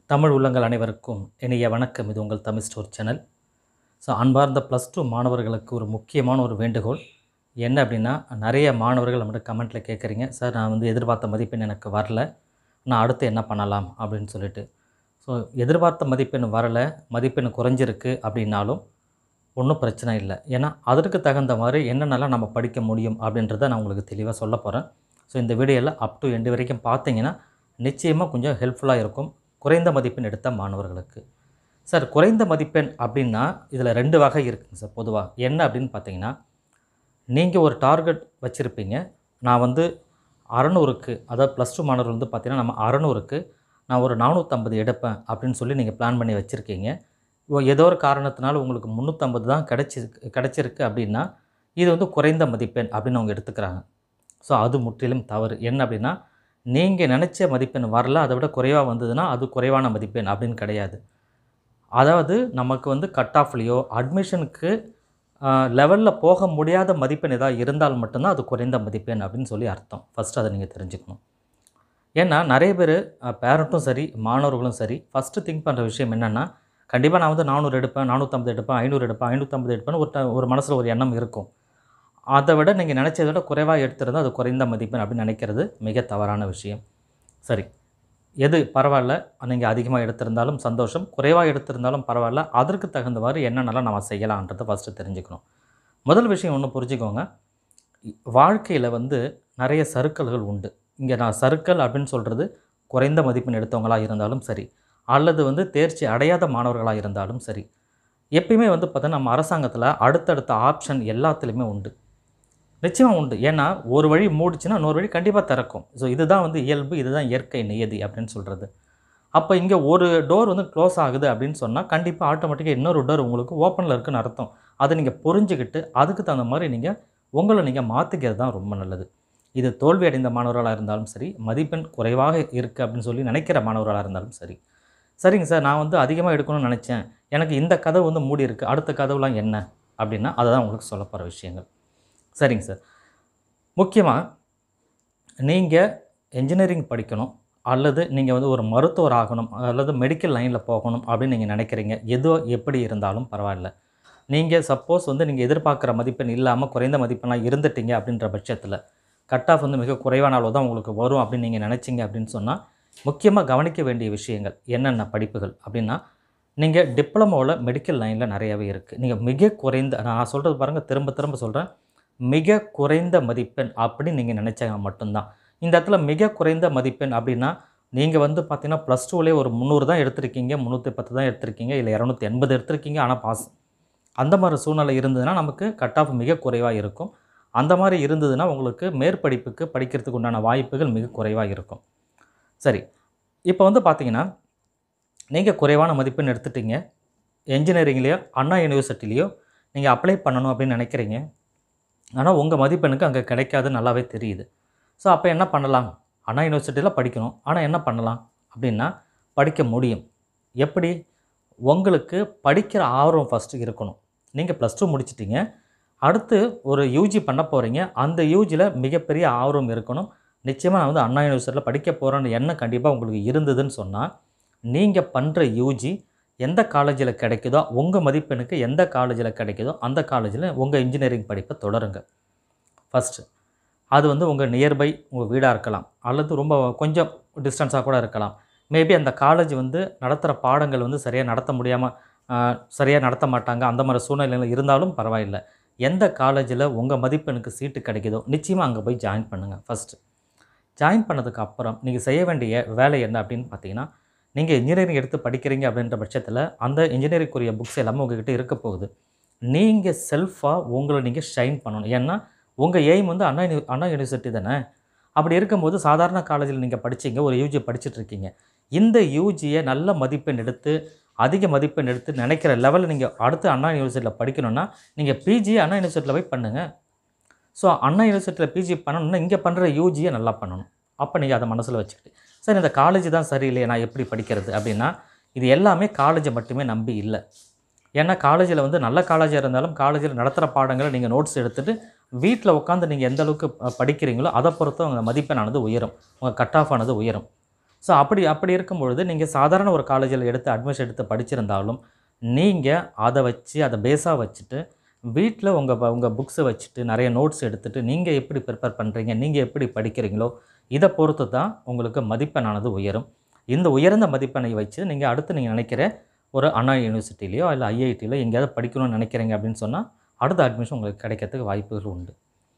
தமிழ் உள்ளங்கள் அனைவருக்கும் இனிய வணக்கம் இது உங்கள் தமிழ் ஸ்டோர் சேனல் ஸோ அன்பார்ந்த ப்ளஸ் டூ மாணவர்களுக்கு ஒரு முக்கியமான ஒரு வேண்டுகோள் என்ன அப்படின்னா நிறைய மாணவர்கள் நம்மகிட்ட கமெண்ட்டில் கேட்குறீங்க சார் நான் வந்து எதிர்பார்த்த மதிப்பெண் எனக்கு வரல நான் அடுத்து என்ன பண்ணலாம் அப்படின்னு சொல்லிட்டு ஸோ எதிர்பார்த்த மதிப்பெண் வரலை மதிப்பெண் குறைஞ்சிருக்கு அப்படின்னாலும் ஒன்றும் பிரச்சனை இல்லை ஏன்னா அதற்கு தகுந்த மாதிரி என்னென்னலாம் நம்ம படிக்க முடியும் அப்படின்றத நான் உங்களுக்கு தெளிவாக சொல்ல போகிறேன் ஸோ இந்த வீடியோவில் அப் டு எண்டு வரைக்கும் பார்த்தீங்கன்னா நிச்சயமாக கொஞ்சம் ஹெல்ப்ஃபுல்லாக இருக்கும் குறைந்த மதிப்பெண் எடுத்த மாணவர்களுக்கு சார் குறைந்த மதிப்பெண் அப்படின்னா இதில் ரெண்டு வகை இருக்குங்க சார் பொதுவாக என்ன அப்படின்னு பார்த்தீங்கன்னா நீங்கள் ஒரு டார்கெட் வச்சுருப்பீங்க நான் வந்து அறநூறுக்கு அதாவது ப்ளஸ் டூ மாணவர்கள் வந்து பார்த்தீங்கன்னா நம்ம அறநூறுக்கு நான் ஒரு நானூற்றம்பது எடுப்பேன் அப்படின்னு சொல்லி நீங்கள் பிளான் பண்ணி வச்சுருக்கீங்க இப்போ ஏதோ ஒரு காரணத்தினால உங்களுக்கு முந்நூற்றம்பது தான் கிடச்சிருக்கு கிடச்சிருக்கு அப்படின்னா இது வந்து குறைந்த மதிப்பெண் அப்படின்னு அவங்க எடுத்துக்கிறாங்க ஸோ அது முற்றிலும் தவறு என்ன அப்படின்னா நீங்கள் நினச்ச மதிப்பெண் வரல அதை விட குறைவாக வந்ததுன்னா அது குறைவான மதிப்பெண் அப்படின்னு கிடையாது அதாவது நமக்கு வந்து கட் ஆஃப்லேயோ அட்மிஷனுக்கு லெவலில் போக முடியாத மதிப்பெண் ஏதாவது இருந்தால் மட்டும்தான் அது குறைந்த மதிப்பெண் அப்படின்னு சொல்லி அர்த்தம் ஃபஸ்ட்டு அதை நீங்கள் தெரிஞ்சுக்கணும் ஏன்னா நிறைய பேர் பேரண்ட்டும் சரி மாணவர்களும் சரி ஃபஸ்ட்டு திங்க் பண்ணுற விஷயம் என்னென்னா கண்டிப்பாக நான் வந்து நானூறு எடுப்பேன் நானூற்றம்பது எடுப்பேன் ஐநூறு எடுப்பேன் ஐநூற்றம்பது எடுப்பேன்னு ஒரு ட- ஒரு மனசில் ஒரு எண்ணம் இருக்கும் அதை விட நீங்கள் நினச்சதை விட குறைவாக எடுத்திருந்தால் அது குறைந்த மதிப்பெண் அப்படின்னு நினைக்கிறது மிக தவறான விஷயம் சரி எது பரவாயில்ல நீங்கள் அதிகமாக எடுத்திருந்தாலும் சந்தோஷம் குறைவாக எடுத்திருந்தாலும் பரவாயில்ல அதற்கு தகுந்தவாறு என்னென்னலாம் நம்ம செய்யலான்றதை ஃபஸ்ட்டு தெரிஞ்சுக்கணும் முதல் விஷயம் ஒன்று புரிஞ்சுக்கோங்க வாழ்க்கையில் வந்து நிறைய சறுக்கல்கள் உண்டு இங்கே நான் சறுக்கல் அப்படின்னு சொல்கிறது குறைந்த மதிப்பெண் எடுத்தவங்களாக இருந்தாலும் சரி அல்லது வந்து தேர்ச்சி அடையாத மாணவர்களாக இருந்தாலும் சரி எப்பயுமே வந்து பார்த்தா நம்ம அரசாங்கத்தில் அடுத்தடுத்த ஆப்ஷன் எல்லாத்துலேயுமே உண்டு நிச்சயமாக உண்டு ஏன்னா ஒரு வழி மூடிச்சுன்னா இன்னொரு வழி கண்டிப்பாக திறக்கும் ஸோ இதுதான் வந்து இயல்பு இதுதான் இயற்கை நியதி அப்படின்னு சொல்கிறது அப்போ இங்கே ஒரு டோர் வந்து க்ளோஸ் ஆகுது அப்படின்னு சொன்னால் கண்டிப்பாக ஆட்டோமேட்டிக்காக இன்னொரு டோர் உங்களுக்கு ஓப்பனில் இருக்குன்னு அர்த்தம் அதை நீங்கள் புரிஞ்சுக்கிட்டு அதுக்கு தகுந்த மாதிரி நீங்கள் உங்களை நீங்கள் மாற்றிக்கிறது தான் ரொம்ப நல்லது இது தோல்வி அடைந்த மாணவர்களாக இருந்தாலும் சரி மதிப்பெண் குறைவாக இருக்குது அப்படின்னு சொல்லி நினைக்கிற மாணவர்களாக இருந்தாலும் சரி சரிங்க சார் நான் வந்து அதிகமாக எடுக்கணும்னு நினச்சேன் எனக்கு இந்த கதவு வந்து மூடி இருக்குது அடுத்த கதவுலாம் என்ன அப்படின்னா அதை தான் உங்களுக்கு சொல்ல போகிற விஷயங்கள் சரிங்க சார் முக்கியமாக நீங்கள் என்ஜினியரிங் படிக்கணும் அல்லது நீங்கள் வந்து ஒரு மருத்துவர் ஆகணும் அல்லது மெடிக்கல் லைனில் போகணும் அப்படின்னு நீங்கள் நினைக்கிறீங்க எதோ எப்படி இருந்தாலும் பரவாயில்ல நீங்கள் சப்போஸ் வந்து நீங்கள் எதிர்பார்க்குற மதிப்பெண் இல்லாமல் குறைந்த மதிப்பெண்ணாக இருந்துட்டீங்க அப்படின்ற பட்சத்தில் கட் ஆஃப் வந்து மிக குறைவான அளவு தான் உங்களுக்கு வரும் அப்படின்னு நீங்கள் நினச்சிங்க அப்படின்னு சொன்னால் முக்கியமாக கவனிக்க வேண்டிய விஷயங்கள் என்னென்ன படிப்புகள் அப்படின்னா நீங்கள் டிப்ளமோவில் மெடிக்கல் லைனில் நிறையவே இருக்குது நீங்கள் மிக குறைந்த நான் சொல்கிறது பாருங்கள் திரும்ப திரும்ப சொல்கிறேன் மிக குறைந்த மதிப்பெண் அப்படின்னு நீங்கள் நினச்சாங்க மட்டும்தான் இந்த இடத்துல மிக குறைந்த மதிப்பெண் அப்படின்னா நீங்கள் வந்து பார்த்தீங்கன்னா ப்ளஸ் டூலேயே ஒரு முந்நூறு தான் எடுத்திருக்கீங்க முந்நூற்றி பத்து தான் எடுத்திருக்கீங்க இல்லை இரநூத்தி எண்பது எடுத்திருக்கீங்க ஆனால் பாஸ் அந்த மாதிரி சூழ்நிலை இருந்ததுன்னா நமக்கு கட் ஆஃப் மிக குறைவாக இருக்கும் அந்த மாதிரி இருந்ததுன்னா உங்களுக்கு மேற்படிப்புக்கு படிக்கிறதுக்கு உண்டான வாய்ப்புகள் மிக குறைவாக இருக்கும் சரி இப்போ வந்து பார்த்தீங்கன்னா நீங்கள் குறைவான மதிப்பெண் எடுத்துட்டீங்க என்ஜினியரிங்லேயோ அண்ணா யூனிவர்சிட்டிலேயோ நீங்கள் அப்ளை பண்ணணும் அப்படின்னு நினைக்கிறீங்க ஆனால் உங்கள் மதிப்பெண்ணுக்கு அங்கே கிடைக்காது நல்லாவே தெரியுது ஸோ அப்போ என்ன பண்ணலாம் அண்ணா யூனிவர்சிட்டியில் படிக்கணும் ஆனால் என்ன பண்ணலாம் அப்படின்னா படிக்க முடியும் எப்படி உங்களுக்கு படிக்கிற ஆர்வம் ஃபஸ்ட்டு இருக்கணும் நீங்கள் ப்ளஸ் டூ முடிச்சிட்டீங்க அடுத்து ஒரு யூஜி பண்ண போகிறீங்க அந்த யூஜியில் மிகப்பெரிய ஆர்வம் இருக்கணும் நிச்சயமாக நான் வந்து அண்ணா யூனிவர்சிட்டியில் படிக்க போகிறேன்னு எண்ணம் கண்டிப்பாக உங்களுக்கு இருந்ததுன்னு சொன்னால் நீங்கள் பண்ணுற யூஜி எந்த காலேஜில் கிடைக்குதோ உங்கள் மதிப்பெண்ணுக்கு எந்த காலேஜில் கிடைக்குதோ அந்த காலேஜில் உங்கள் இன்ஜினியரிங் படிப்பை தொடருங்க ஃபஸ்ட்டு அது வந்து உங்கள் நியர்பை உங்கள் வீடாக இருக்கலாம் அல்லது ரொம்ப கொஞ்சம் டிஸ்டன்ஸாக கூட இருக்கலாம் மேபி அந்த காலேஜ் வந்து நடத்துகிற பாடங்கள் வந்து சரியாக நடத்த முடியாமல் சரியாக நடத்த மாட்டாங்க அந்த மாதிரி சூழ்நிலைகள் இருந்தாலும் பரவாயில்லை எந்த காலேஜில் உங்கள் மதிப்பெண்ணுக்கு சீட்டு கிடைக்குதோ நிச்சயமாக அங்கே போய் ஜாயின் பண்ணுங்கள் ஃபஸ்ட்டு ஜாயின் பண்ணதுக்கு அப்புறம் நீங்கள் செய்ய வேண்டிய வேலை என்ன அப்படின்னு பார்த்தீங்கன்னா நீங்கள் இன்ஜினியரிங் எடுத்து படிக்கிறீங்க அப்படின்ற பட்சத்தில் அந்த இன்ஜினியரிங்குரிய புக்ஸ் எல்லாமே உங்ககிட்ட இருக்க போகுது நீங்கள் செல்ஃபாக உங்களை நீங்கள் ஷைன் பண்ணணும் ஏன்னா உங்கள் எய்ம் வந்து அண்ணா யூனி அண்ணா யூனிவர்சிட்டி தானே அப்படி இருக்கும்போது சாதாரண காலேஜில் நீங்கள் படிச்சீங்க ஒரு யூஜி படிச்சுட்டு இருக்கீங்க இந்த யூஜியை நல்ல மதிப்பெண் எடுத்து அதிக மதிப்பெண் எடுத்து நினைக்கிற லெவலில் நீங்கள் அடுத்து அண்ணா யூனிவர்சிட்டியில் படிக்கணும்னா நீங்கள் பிஜி அண்ணா யூனிவர்சிட்டியில் போய் பண்ணுங்கள் ஸோ அண்ணா யூனிவர்சிட்டியில் பிஜி பண்ணணும்னா இங்கே பண்ணுற யூஜியை நல்லா பண்ணணும் அப்போ நீங்கள் அதை மனசில் வச்சுக்கிட்டு சார் இந்த காலேஜ் தான் சரியில்லையே நான் எப்படி படிக்கிறது அப்படின்னா இது எல்லாமே காலேஜை மட்டுமே நம்பி இல்லை ஏன்னா காலேஜில் வந்து நல்ல காலேஜாக இருந்தாலும் காலேஜில் நடத்துகிற பாடங்களை நீங்கள் நோட்ஸ் எடுத்துகிட்டு வீட்டில் உட்காந்து நீங்கள் எந்த அளவுக்கு அஹ், படிக்கிறீங்களோ அதை பொறுத்து உங்கள் மதிப்பெண்ணானது உயரும் உங்கள் கட் ஆஃப் ஆனது உயரும் ஸோ அப்படி அப்படி இருக்கும் பொழுது நீங்கள் சாதாரண ஒரு காலேஜில் எடுத்து அட்மிஷன் எடுத்து படிச்சிருந்தாலும் நீங்கள் அதை வச்சு அதை பேஸாக வச்சுட்டு வீட்டில் உங்கள் உங்கள் புக்ஸை வச்சுட்டு நிறைய நோட்ஸ் எடுத்துகிட்டு நீங்கள் எப்படி ப்ரிப்பேர் பண்ணுறீங்க நீங்கள் எப்படி படிக்கிறீங்களோ இதை பொறுத்து தான் உங்களுக்கு மதிப்பெண்ணானது உயரும் இந்த உயர்ந்த மதிப்பெண்ணை வச்சு நீங்கள் அடுத்து நீங்கள் நினைக்கிற ஒரு அண்ணா யூனிவர்சிட்டிலையோ இல்லை ஐஐடியிலோ எங்கேயாவது படிக்கணும்னு நினைக்கிறீங்க அப்படின்னு சொன்னால் அடுத்த அட்மிஷன் உங்களுக்கு கிடைக்கிறதுக்கு வாய்ப்புகள் உண்டு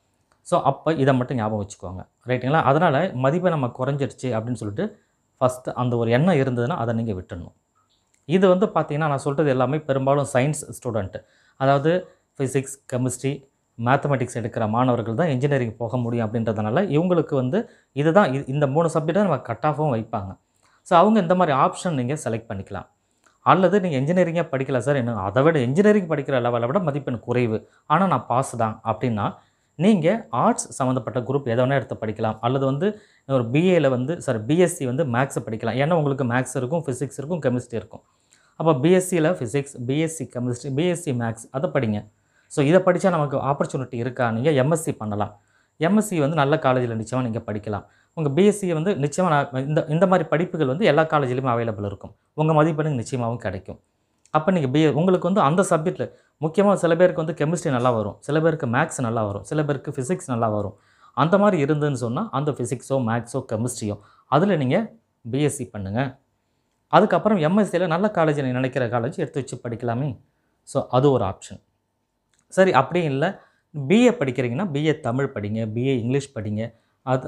ஸோ அப்போ இதை மட்டும் ஞாபகம் வச்சுக்கோங்க ரைட்டுங்களா அதனால் மதிப்பெண் நம்ம குறைஞ்சிருச்சு அப்படின்னு சொல்லிட்டு ஃபஸ்ட்டு அந்த ஒரு எண்ணம் இருந்ததுன்னா அதை நீங்கள் விட்டுடணும் இது வந்து பார்த்தீங்கன்னா நான் சொல்கிறது எல்லாமே பெரும்பாலும் சயின்ஸ் ஸ்டூடெண்ட்டு அதாவது ஃபிசிக்ஸ் கெமிஸ்ட்ரி மேத்தமெட்டிக்ஸ் எடுக்கிற மாணவர்கள் தான் இன்ஜினியரிங் போக முடியும் அப்படின்றதுனால இவங்களுக்கு வந்து இதுதான் இது இந்த மூணு சப்ஜெக்டை நம்ம கட் ஆஃபும் வைப்பாங்க ஸோ அவங்க இந்த மாதிரி ஆப்ஷன் நீங்கள் செலக்ட் பண்ணிக்கலாம் அல்லது நீங்கள் இன்ஜினியரிங்கே படிக்கல சார் என்ன அதை விட இன்ஜினியரிங் படிக்கிற லெவலை விட மதிப்பெண் குறைவு ஆனால் நான் பாஸ் தான் அப்படின்னா நீங்கள் ஆர்ட்ஸ் சம்மந்தப்பட்ட குரூப் எதை வேணால் எடுத்து படிக்கலாம் அல்லது வந்து ஒரு பிஏல வந்து சாரி பிஎஸ்சி வந்து மேக்ஸ் படிக்கலாம் ஏன்னா உங்களுக்கு மேக்ஸ் இருக்கும் ஃபிசிக்ஸ் இருக்கும் கெமிஸ்ட்ரி இருக்கும் அப்போ பிஎஸ்சியில் physics BSc chemistry BSc maths அதை படிங்க ஸோ இதை படித்தா நமக்கு ஆப்பர்ச்சுனிட்டி இருக்கா நீங்கள் எம்எஸ்சி பண்ணலாம் எம்எஸ்சி வந்து நல்ல காலேஜில் நிச்சயமாக நீங்கள் படிக்கலாம் உங்கள் பிஎஸ்சி வந்து நிச்சயமாக நான் இந்த இந்த மாதிரி படிப்புகள் வந்து எல்லா காலேஜ்லேயுமே அவைலபிள் இருக்கும் உங்கள் மதிப்பெண்ணுக்கு நிச்சயமாகவும் கிடைக்கும் அப்போ நீங்கள் பிஏ உங்களுக்கு வந்து அந்த சப்ஜெக்ட்டில் முக்கியமாக சில பேருக்கு வந்து கெமிஸ்ட்ரி நல்லா வரும் சில பேருக்கு மேக்ஸ் நல்லா வரும் சில பேருக்கு ஃபிசிக்ஸ் நல்லா வரும் அந்த மாதிரி இருந்துன்னு சொன்னால் அந்த ஃபிசிக்ஸோ மேக்ஸோ கெமிஸ்ட்ரியோ அதில் நீங்கள் பிஎஸ்சி பண்ணுங்கள் அதுக்கப்புறம் எம்எஸ்சியில் நல்ல காலேஜ் நீங்கள் நினைக்கிற காலேஜ் எடுத்து வச்சு படிக்கலாமே ஸோ அது ஒரு ஆப்ஷன் சரி அப்படியும் இல்லை பிஏ படிக்கிறீங்கன்னா பிஏ தமிழ் படிங்க பிஏ இங்கிலீஷ் படிங்க அது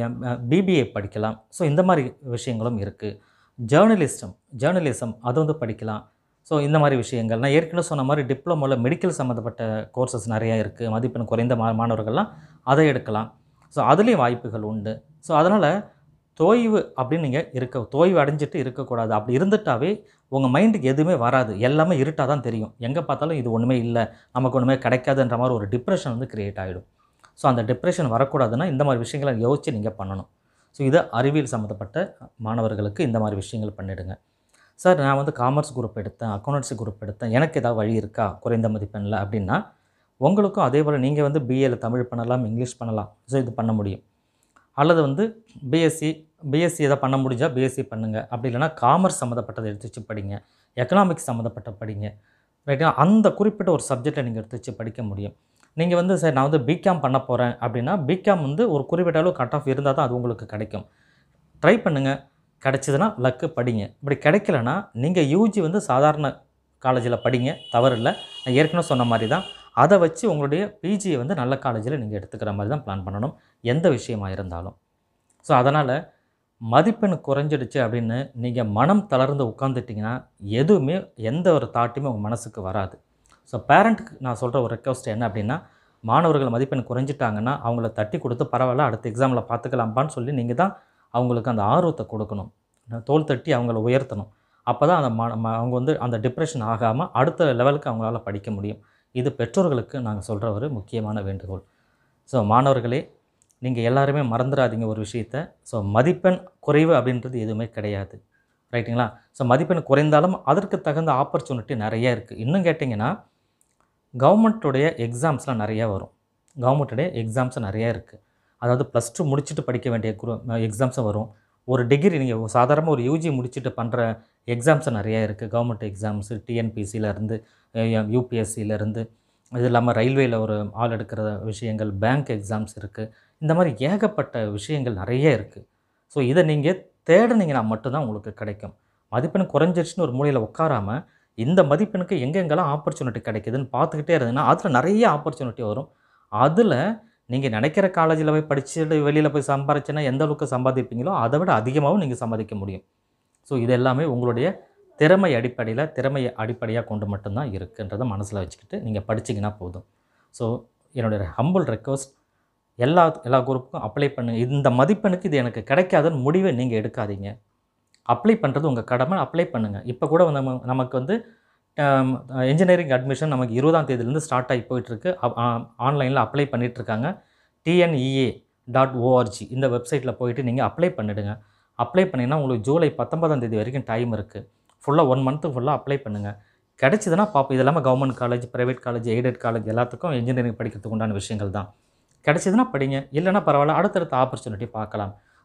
பிபிஏ படிக்கலாம் ஸோ இந்த மாதிரி விஷயங்களும் இருக்குது ஜேர்னலிஸ்டம் ஜேர்னலிசம் அது வந்து படிக்கலாம் ஸோ இந்த மாதிரி விஷயங்கள் நான் ஏற்கனவே சொன்ன மாதிரி டிப்ளமோவில் மெடிக்கல் சம்மந்தப்பட்ட கோர்சஸ் நிறையா இருக்குது மதிப்பெண் குறைந்த மா மாணவர்கள்லாம் அதை எடுக்கலாம் ஸோ அதுலேயும் வாய்ப்புகள் உண்டு ஸோ அதனால் தோய்வு அப்படின்னு நீங்கள் இருக்க தோய்வு அடைஞ்சிட்டு இருக்கக்கூடாது அப்படி இருந்துட்டாவே உங்கள் மைண்டுக்கு எதுவுமே வராது எல்லாமே இருட்டாக தான் தெரியும் எங்கே பார்த்தாலும் இது ஒன்றுமே இல்லை நமக்கு ஒன்றுமே கிடைக்காதுன்ற மாதிரி ஒரு டிப்ரெஷன் வந்து க்ரியேட் ஆகிடும் ஸோ அந்த டிப்ரெஷன் வரக்கூடாதுன்னா இந்த மாதிரி விஷயங்களை யோசித்து நீங்கள் பண்ணணும் ஸோ இது அறிவியல் சம்மந்தப்பட்ட மாணவர்களுக்கு இந்த மாதிரி விஷயங்கள் பண்ணிவிடுங்க சார் நான் வந்து காமர்ஸ் குரூப் எடுத்தேன் அக்கௌண்டன்சி குரூப் எடுத்தேன் எனக்கு ஏதாவது வழி இருக்கா குறைந்த மதிப்பெண்ணில் அப்படின்னா உங்களுக்கும் அதே போல் நீங்கள் வந்து பிஏல தமிழ் பண்ணலாம் இங்கிலீஷ் பண்ணலாம் ஸோ இது பண்ண முடியும் அல்லது வந்து பிஎஸ்சி பிஎஸ்சி எதாவது பண்ண முடிஞ்சால் பிஎஸ்சி பண்ணுங்கள் அப்படி இல்லைனா காமர்ஸ் சம்மந்தப்பட்டதை எடுத்து வச்சு படிங்க எக்கனாமிக்ஸ் சம்மந்தப்பட்ட படிங்க ரைட்டா அந்த குறிப்பிட்ட ஒரு சப்ஜெக்டை நீங்கள் எடுத்து வச்சு படிக்க முடியும் நீங்கள் வந்து சார் நான் வந்து பிகாம் பண்ண போகிறேன் அப்படின்னா பிகாம் வந்து ஒரு குறிப்பிட்ட அளவு கட் ஆஃப் இருந்தால் தான் அது உங்களுக்கு கிடைக்கும் ட்ரை பண்ணுங்கள் கிடச்சிதுன்னா லக்கு படிங்க இப்படி கிடைக்கலனா நீங்கள் யூஜி வந்து சாதாரண காலேஜில் படிங்க தவறில்லை நான் ஏற்கனவே சொன்ன மாதிரி தான் அதை வச்சு உங்களுடைய பிஜியை வந்து நல்ல காலேஜில் நீங்கள் எடுத்துக்கிற மாதிரி தான் பிளான் பண்ணணும் எந்த விஷயமா இருந்தாலும் ஸோ அதனால் மதிப்பெண் குறைஞ்சிடுச்சு அப்படின்னு நீங்கள் மனம் தளர்ந்து உட்காந்துட்டிங்கன்னா எதுவுமே எந்த ஒரு தாட்டுமே உங்கள் மனசுக்கு வராது ஸோ பேரண்ட்டுக்கு நான் சொல்கிற ஒரு ரெக்வஸ்ட் என்ன அப்படின்னா மாணவர்கள் மதிப்பெண் குறைஞ்சிட்டாங்கன்னா அவங்கள தட்டி கொடுத்து பரவாயில்ல அடுத்த எக்ஸாமில் பார்த்துக்கலாம்ப்பான்னு சொல்லி நீங்கள் தான் அவங்களுக்கு அந்த ஆர்வத்தை கொடுக்கணும் தோல் தட்டி அவங்கள உயர்த்தணும் அப்போ தான் அந்த மா ம- அவங்க வந்து அந்த டிப்ரெஷன் ஆகாமல் அடுத்த லெவலுக்கு அவங்களால படிக்க முடியும் இது பெற்றோர்களுக்கு நாங்கள் சொல்கிற ஒரு முக்கியமான வேண்டுகோள் ஸோ மாணவர்களே நீங்கள் எல்லாருமே மறந்துடாதீங்க ஒரு விஷயத்த ஸோ மதிப்பெண் குறைவு அப்படின்றது எதுவுமே கிடையாது ரைட்டுங்களா ஸோ மதிப்பெண் குறைந்தாலும் அதற்கு தகுந்த ஆப்பர்ச்சுனிட்டி நிறைய இருக்குது இன்னும் கேட்டிங்கன்னா கவர்மெண்ட்டுடைய எக்ஸாம்ஸ்லாம் நிறையா வரும் கவர்மெண்ட்டுடைய எக்ஸாம்ஸ் நிறையா இருக்குது அதாவது ப்ளஸ் டூ முடிச்சுட்டு படிக்க வேண்டிய குரூ எக்ஸாம்ஸும் வரும் ஒரு டிகிரி நீங்கள் சாதாரணமாக ஒரு யூஜி முடிச்சுட்டு பண்ணுற எக்ஸாம்ஸ் நிறையா இருக்குது கவர்மெண்ட் எக்ஸாம்ஸு டிஎன்பிசியிலேருந்து யூபிஎஸ்சியிலேருந்து இது இல்லாமல் ரயில்வேயில் ஒரு ஆள் எடுக்கிற விஷயங்கள் பேங்க் எக்ஸாம்ஸ் இருக்குது இந்த மாதிரி ஏகப்பட்ட விஷயங்கள் நிறைய இருக்குது ஸோ இதை நீங்கள் தேடினீங்கன்னா மட்டும்தான் உங்களுக்கு கிடைக்கும் மதிப்பெண் குறைஞ்சிருச்சுன்னு ஒரு மூலையில் உட்காராம இந்த மதிப்பெண்ணுக்கு எங்கெங்கெல்லாம் ஆப்பர்ச்சுனிட்டி கிடைக்குதுன்னு பார்த்துக்கிட்டே இருந்தீங்கன்னா அதில் நிறைய ஆப்பர்ச்சுனிட்டி வரும் அதில் நீங்கள் நினைக்கிற காலேஜில் போய் படிச்சுட்டு வெளியில் போய் சம்பாரிச்சுன்னா எந்த அளவுக்கு சம்பாதிப்பீங்களோ அதை விட அதிகமாகவும் நீங்கள் சம்பாதிக்க முடியும் ஸோ இது எல்லாமே உங்களுடைய திறமை அடிப்படையில் திறமையை அடிப்படையாக கொண்டு மட்டும்தான் இருக்குன்றதை மனசில் வச்சுக்கிட்டு நீங்கள் படிச்சீங்கன்னா போதும் ஸோ என்னுடைய ஹம்பிள் ரெக்வஸ்ட் எல்லா எல்லா குரூப்புக்கும் அப்ளை பண்ணுங்க இந்த மதிப்பெண்ணுக்கு இது எனக்கு கிடைக்காதுன்னு முடிவை நீங்கள் எடுக்காதீங்க அப்ளை பண்ணுறது உங்கள் கடமை அப்ளை பண்ணுங்கள் இப்போ கூட வந்து நம்ம நமக்கு வந்து இன்ஜினியரிங் அட்மிஷன் நமக்கு இருபதாம் தேதியிலேருந்து ஸ்டார்ட் ஆகி போயிட்டுருக்கு ஆன்லைனில் அப்ளை பண்ணிகிட்ருக்காங்க டிஎன்இஏ டாட் ஓஆர்ஜி இந்த வெப்சைட்டில் போயிட்டு நீங்கள் அப்ளை பண்ணிடுங்க அப்ளை பண்ணிங்கன்னா உங்களுக்கு ஜூலை பத்தொன்பதாம் தேதி வரைக்கும் டைம் இருக்குது ஃபுல்லாக ஒன் மந்த்து ஃபுல்லாக அப்ளை பண்ணுங்கள் கிடச்சிதுன்னா பார்ப்போம் இது இல்லாமல் government college private college aided college எல்லாத்துக்கும் இன்ஜினியரிங் படிக்கிறதுக்கு உண்டான விஷயங்கள் தான் கிடச்சிதுன்னா படிங்க இல்லைன்னா பரவாயில்ல அடுத்தடுத்த ஆப்பர்ச்சுனிட்டி பார்க்கலாம் ஸோ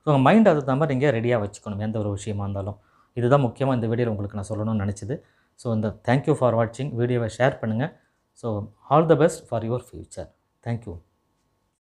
உங்கள் மைண்ட் அது தான் மாதிரி நீங்கள் ரெடியாக வச்சுக்கணும் எந்த ஒரு விஷயமா இருந்தாலும் இதுதான் முக்கியமாக இந்த வீடியோவில் உங்களுக்கு நான் சொல்லணும்னு நினச்சிது ஸோ இந்த தேங்க்யூ ஃபார் வாட்சிங் வீடியோவை ஷேர் பண்ணுங்கள் so all the best for your future thank you